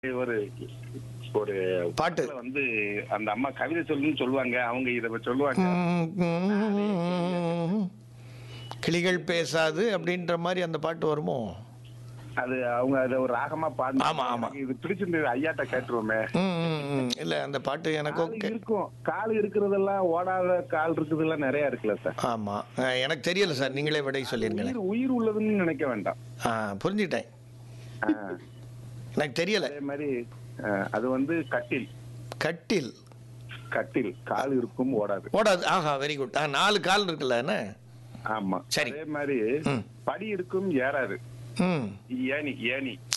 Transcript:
ஒரு ஒரு பாட்டு. படத்துல வந்து அந்த அம்மா கவிதை சொல்லுன்னு சொல்லுவாங்க அவங்க இத சொல்லுவாங்க கிளிகள் பேசாது அப்படின்ற மாதிரி அந்த பாட்டு வருமோ அது அவங்க அத ஒரு ராகமா பாடு ஆமா, ஆமா. இது பிடிச்சிருந்தது ஐயாட்ட கேட்டுருவோமே ம், ம், ம். இல்ல அந்த பாட்டு எனக்கும் கால் கே- இருக்கும் கால் இருக்கிறதெல்லாம் ஓடாத கால் இருக்குதெல்லாம் நிறைய இருக்குல்ல சார் ஆமா அஹ், எனக்கு தெரியல சார் நீங்களே விடை சொல்லிருங்களேன் உயிர் உயிர் உள்ளதுன்னு நினைக்க வேண்டாம் ஆ புரிஞ்சுட்டேன் ஆ, எனக்கு தெரியல அதே மாதிரி ஆ, அது வந்து கட்டில் கட்டில் கட்டில் கால் இருக்கும் ஓடாது ஓடாது ஆஹா வெரி குட் ஆ நாலு கால் இருக்குல்ல என்ன ஆமா சரி. அதே மாதிரி ம். படி இருக்கும் ஏறாது ம் ஏணி ஏணி